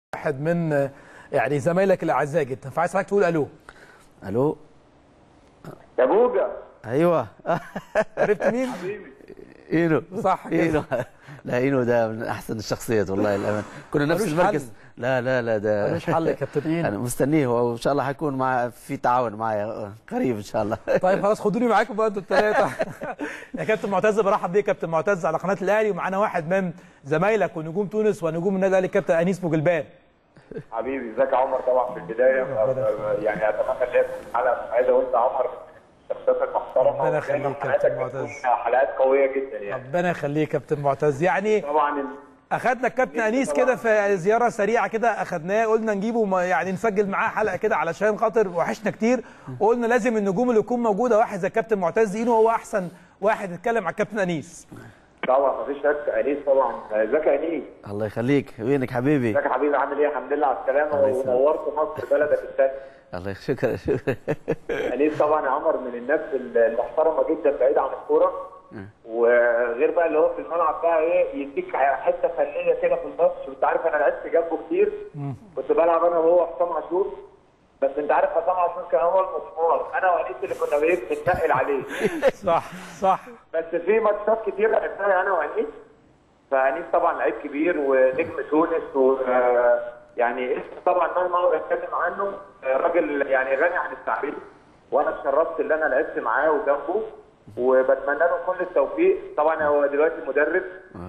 واحد من يعني زمايلك الاعزاء جدا فعايز حضرتك تقول الو الو يا بوجا ايوه عرفت مين؟ اينو صح كده. اينو لا اينو ده من احسن الشخصيات والله الامانه كنا نفس ملوش المركز حل. لا لا لا ده ملوش حل يا كابتن اينو. انا مستنيه وان شاء الله حيكون مع في تعاون معايا قريب ان شاء الله طيب خلاص خدوني معاكم بقى انتوا الثلاثه يا كابتن معتز برحب بيك كابتن معتز على قناه الاهلي ومعانا واحد من زمايلك ونجوم تونس ونجوم النادي الاهلي كابتن انيس بوجلبان حبيبي ازيك يا عمر طبعا في البدايه يعني اتمنى ان هي تكون حلقه سعيده وانت يا عمر شخصيتك محترمه ربنا يخليك ودايماً كابتن حلقاتك معتز. بتكون حلقات قويه جدا يعني ربنا يخليك كابتن معتز يعني طبعا اخدنا الكابتن انيس كده في زياره سريعه كده اخدناه قلنا نجيبه ما- يعني نسجل معاه حلقه كده علشان خاطر وحشنا كتير وقلنا لازم النجوم اللي يكون موجوده واحد زي كابتن معتز اينو هو احسن واحد يتكلم على الكابتن انيس طبعا مفيش شك انيس طبعا ازيك يا انيس الله يخليك وينك حبيبي ازيك يا حبيبي عامل ايه الحمد لله على السلامه الله يسلمك. ونورت مصر بلدك الثاني الله يخ- شكرا شكرا انيس طبعا يا عمر من الناس المحترمه جدا بعيد عن الكوره وغير بقى اللي هو في الملعب بقى ايه يديك حته فنيه كده في الماتش وانت عارف انا لعبت جنبه كتير كنت بلعب انا وهو حسام عاشور بس انت عارف حسام عاشور كان هو المسمار انا وانيس اللي كنا بنت- بنتنقل عليه صح صح بس في ماتشات كتير لعبناها انا وانيس فانيس طبعا لعيب كبير ونجم تونس و آه، يعني اسم طبعا مهما هو اتكلم عنه آه، راجل يعني غني عن التعريف وانا اتشرفت ان انا لعبت معاه وجنبه وبتمنى له كل التوفيق طبعا هو دلوقتي مدرب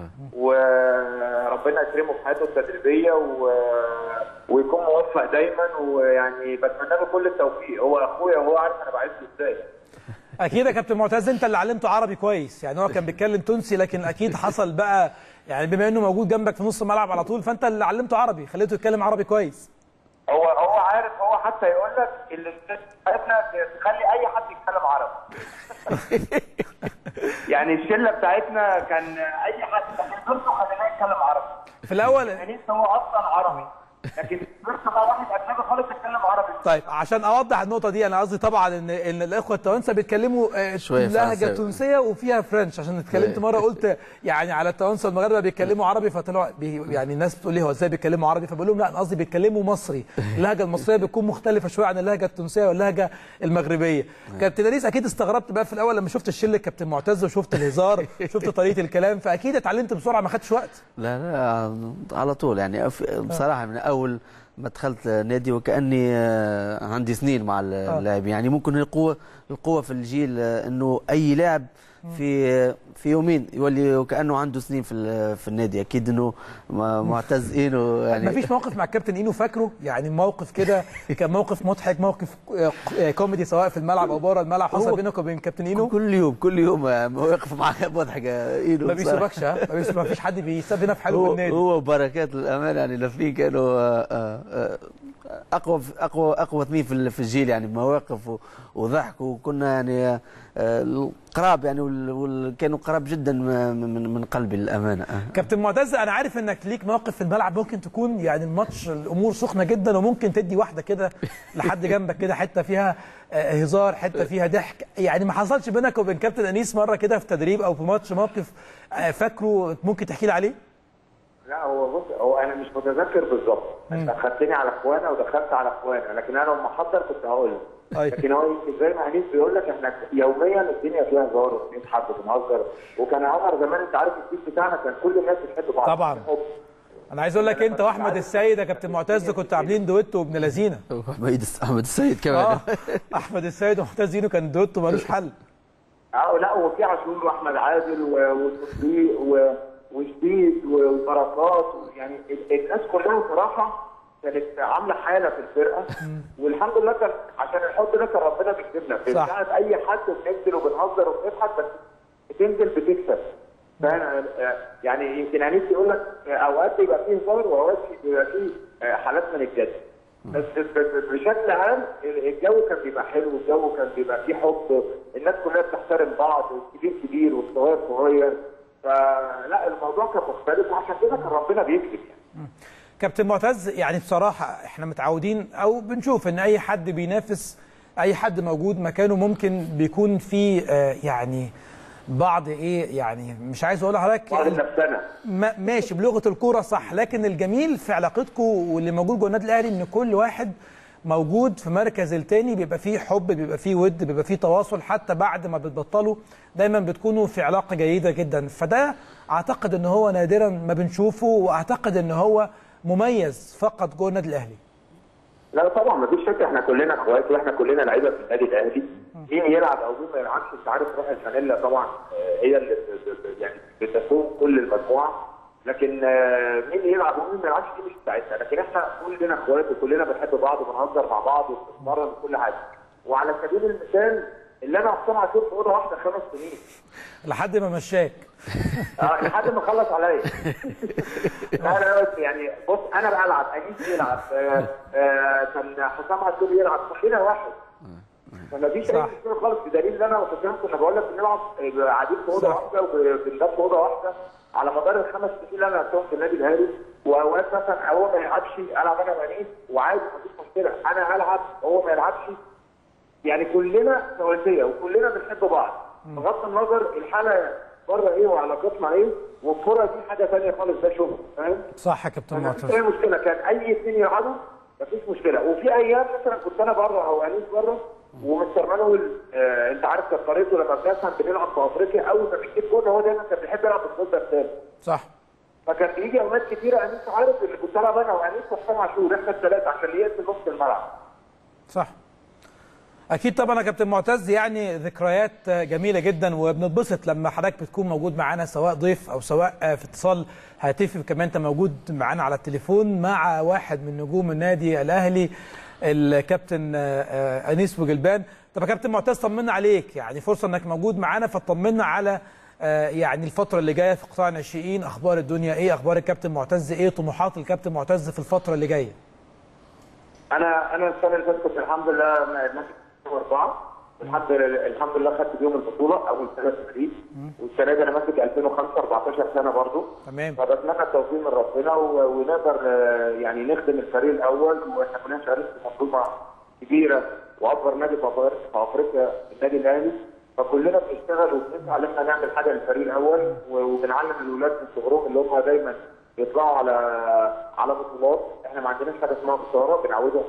وربنا يكرمه في حياته التدريبيه و... ويكون موفق دايما ويعني بتمنى له كل التوفيق هو اخويا وهو عارف انا بعزه ازاي اكيد يا كابتن معتز انت اللي علمته عربي كويس يعني هو كان بيتكلم تونسي لكن اكيد حصل بقى يعني بما انه موجود جنبك في نص الملعب على طول فانت اللي علمته عربي خليته يتكلم عربي كويس هو هو عارف هو حتى يقول لك اللي بتاعتنا تخلي اي حد يتكلم عربي يعني الشله بتاعتنا كان اي حد لكن نفسه خليناه يتكلم عربي في الاول يعني هو اصلا عربي لكن نفسه بقى واحد اجنبي خالص يتكلم عربي طيب عشان اوضح النقطه دي انا قصدي طبعا ان ان الاخوه التوانسه بيتكلموا آه، شوية لهجه فرنساوي. تونسيه وفيها فرنش عشان اتكلمت مره قلت يعني على التوانسه المغاربه بيتكلموا عربي فطلعوا بي يعني الناس بتقول لي هو ازاي بيتكلموا عربي فبقول لهم لا انا قصدي بيتكلموا مصري اللهجه المصريه بتكون مختلفه شويه عن اللهجه التونسيه واللهجه المغربيه كابتن انيس اكيد استغربت بقى في الاول لما شفت الشله كابتن معتز وشفت الهزار شفت طريقه الكلام فاكيد اتعلمت بسرعه ما خدتش وقت لا لا على طول يعني أف- بصراحه من اول ما دخلت نادي وكاني آه، عندي سنين مع اللاعب يعني ممكن القوه القوه في الجيل آه، انه اي لاعب في في يومين يولي وكانه عنده سنين في ال- في النادي اكيد انه ما- معتز اينو يعني ما فيش موقف مع الكابتن اينو فاكره يعني موقف كده كان موقف مضحك موقف آه، كوميدي سواء في الملعب او بره الملعب حصل هو- بينك وبين كابتن اينو كل يوم كل يوم آه، واقف معايا بضحك آه، اينو ما بصراحة. بيسيبكش ها ما بيسيب- ما فيش حد بيسيبنا في حاله في هو النادي هو وبركات للامانه يعني الاثنين كانوا آه، آه، آه، اقوى اقوى اقوى اثنين في ال- في الجيل يعني بمواقف و- وضحك وكنا يعني آه، آه، قراب يعني وال- وال- كانوا قراب جدا من من- من قلبي للامانه آه. كابتن معتز انا عارف انك ليك موقف في الملعب ممكن تكون يعني الماتش الامور سخنه جدا وممكن تدي واحده كده لحد جنبك كده حته فيها آه، هزار حته فيها ضحك يعني ما حصلش بينك وبين كابتن انيس مره كده في تدريب او في ماتش موقف آه، فاكره ممكن تحكي لي عليه لا هو بص هو انا مش متذكر بالظبط انت خدتني على اخوانا ودخلت على اخوانا لكن انا لما احضر كنت هقول لك. أيوة. لكن هو يمكن زي ما انيس بيقول لك احنا يوميا الدنيا فيها هزار وبنضحك وبنهزر وكان عمر زمان انت عارف التيم بتاعنا كان كل الناس بتحب بعض طبعاً. حب. انا عايز اقول لك انت واحمد السيد يا كابتن معتز كنتوا عاملين دويتو ابن لذينه احمد احمد السيد كمان اه احمد السيد ومعتز اينو كان دويتو ملوش حل اه لا وفي عاشور واحمد عادل و- وصديق و- وشديد وبركات يعني ال- الناس كلها صراحه كانت عامله حاله في الفرقه والحمد لله كان عشان الحب ده كان ربنا بيكتبنا في صح. ساعه اي حد بننزل وبنهزر وبنضحك بس بتنزل بتكسب فاهم يعني يمكن انيس يقول لك اوقات بيبقى فيه هزار واوقات بيبقى فيه حالات من الجد بس ب- ب- بشكل عام الجو كان بيبقى حلو الجو كان بيبقى فيه حب الناس كلها بتحترم بعض والكبير كبير والصغير صغير فلا الموضوع كان مختلف وعشان كده كان ربنا بيكتب يعني كابتن معتز يعني بصراحة احنا متعودين او بنشوف ان اي حد بينافس اي حد موجود مكانه ممكن بيكون فيه آه، يعني بعض ايه يعني مش عايز اقول لحضرتك بعض النفسنه ما- ماشي بلغه الكوره صح لكن الجميل في علاقتكم واللي موجود جوه النادي الاهلي ان كل واحد موجود في مركز التاني بيبقى فيه حب بيبقى فيه ود بيبقى فيه تواصل حتى بعد ما بتبطلوا دايما بتكونوا في علاقه جيده جدا فده اعتقد ان هو نادرا ما بنشوفه واعتقد ان هو مميز فقط جوه النادي الاهلي لا طبعا ما فيش شك احنا كلنا اخوات واحنا كلنا لعيبه في النادي الاهلي مين يلعب او مين ما يلعبش انت عارف روح الفانيلا طبعا آه، هي اللي ب- ب- ب- يعني بتسوق كل المجموعه لكن آه، مين يلعب ومين ما يلعبش دي مش بتاعتنا لكن احنا كلنا اخوات وكلنا بنحب بعض وبنهزر مع بعض وبنتمرن وكل حاجه وعلى سبيل المثال اللي انا وحسام عاشور في اوضه واحده خمس سنين لحد ما مشاك اه لحد ما خلص عليا لا لا بس يعني بص انا بلعب انيس يلعب آه، آه، كان حسام عاشور يلعب كلنا واحد فما فيش اي صح. مشكله خالص بدليل ان انا وحسام كنا بقول لك بنلعب آه، قاعدين في اوضه صح. واحده وبننام في اوضه واحده على مدار الخمس سنين اللي انا لعبتهم في النادي الاهلي واوقات مثلا هو ما يلعبش العب انا وانيس وعادي مفيش مشكله انا العب هو ما يلعبش يعني كلنا سواسيه وكلنا بنحب بعض بغض النظر الحاله بره ايه وعلاقتنا ايه والكره دي حاجه ثانيه خالص ده شغل فاهم؟ صح يا كابتن مفيش معتز اي مشكله كان اي اثنين يلعبوا مفيش مشكله وفي ايام مثلا كنت انا بره او انيس بره ومستر مانويل آه انت عارف كانت طريقته لما بنفهم بنلعب في افريقيا اول ما بيجيب جول هو دايما كان بيحب يلعب بالجول ده الثاني صح فكان بيجي اوقات كتيره انيس عارف اللي كنت العب انا وانيس وحسام عاشور احنا الثلاثه عشان يقفل نص الملعب صح اكيد طبعا يا كابتن معتز يعني ذكريات جميله جدا وبنتبسط لما حضرتك بتكون موجود معانا سواء ضيف او سواء في اتصال هاتفي كمان انت موجود معانا على التليفون مع واحد من نجوم النادي الاهلي الكابتن آه، انيس بوجلبان طب يا كابتن معتز طمنا عليك يعني فرصه انك موجود معانا فطمنا على آه، يعني الفترة اللي جاية في قطاع الناشئين أخبار الدنيا إيه أخبار الكابتن معتز إيه طموحات الكابتن معتز في الفترة اللي جاية انا انا السنه اللي فاتت كنت الحمد لله ماسك يوم اربعه الحمد لله الحمد لله خدت بيهم البطوله اول سنه تدريب والسنه دي انا ماسك 2005 14 سنه برضو تمام فبتمنى التوفيق من ربنا و- ونقدر آه، يعني نخدم الفريق الاول واحنا كلنا شغالين في منظومه كبيره واكبر نادي في أفريقيا- في افريقيا النادي الاهلي فكلنا بنشتغل وبنسعى ان احنا نعمل حاجه للفريق الاول و- وبنعلم الولاد من صغرهم اللي هم دايما يطلعوا على على بطولات احنا ما عندناش حاجه اسمها خساره بنعودهم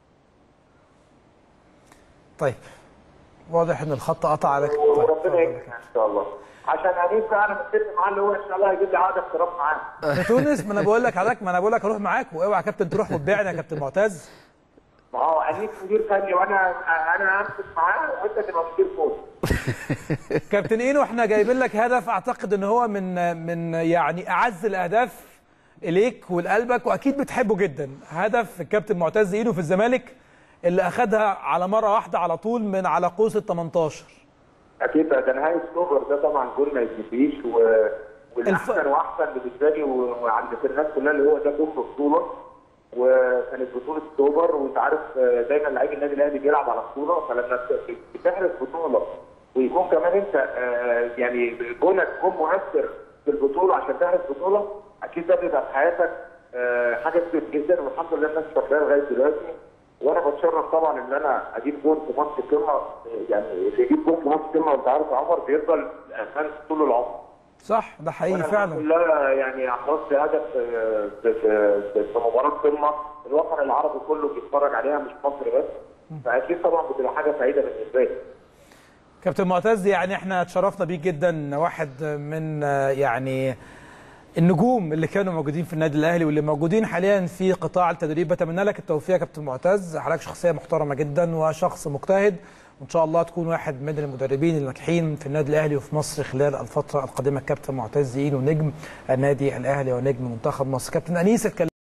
طيب واضح ان الخط قطع عليك طيب، وربنا اتفضل يا يكرمك ان شاء الله عشان انيس بقى انا متفق معاه اللي هو ان شاء الله هيجيب لي عقد احتراف معاه في تونس ما انا بقول لك حضرتك ما انا بقول لك اروح معاك واوعى يا كابتن تروح وتبيعني يا كابتن معتز ما هو انيس مدير فني وانا انا امسك معاه وانت تبقى مدير فوز كابتن اينو احنا جايبين لك هدف اعتقد ان هو من من يعني اعز الاهداف اليك ولقلبك واكيد بتحبه جدا هدف الكابتن معتز اينو في الزمالك اللي اخذها على مره واحده على طول من على قوس ال 18 اكيد ده نهائي اكتوبر ده طبعا جول ما يتنسيش و... والاحسن واحسن بالنسبه لي و- وعند الناس كلها اللي هو ده جول في بطوله وكانت بطوله اكتوبر وانت عارف آه، دايما لعيب النادي الاهلي بيلعب على بطوله فلما ت- بتحرز بطوله ويكون كمان انت آه، يعني جولك جول مؤثر في البطوله عشان تحرز بطوله اكيد ده بيبقى في حياتك آه، حاجه كبيره جدا والحمد لله الناس فاكراها لغايه دلوقتي وانا بتشرف طبعا ان انا اجيب جول في ماتش القمه يعني اللي يجيب جول في ماتش القمه وانت عارف يا عمر بيفضل الانسان طول العمر صح ده حقيقي وانا الحمد فعلا لله يعني احرزت هدف آه، في في في في مباراه قمه الوطن العربي كله بيتفرج عليها مش مصر بس فاكيد طبعا بتبقى حاجه سعيده بالنسبه لي كابتن معتز يعني احنا اتشرفنا بيك جدا واحد من آه، يعني النجوم اللي كانوا موجودين في النادي الاهلي واللي موجودين حاليا في قطاع التدريب بتمنى لك التوفيق يا كابتن معتز حضرتك شخصيه محترمه جدا وشخص مجتهد وان شاء الله تكون واحد من المدربين الناجحين في النادي الاهلي وفي مصر خلال الفتره القادمه كابتن معتز اينو نجم النادي الاهلي ونجم منتخب مصر كابتن انيس اتكلم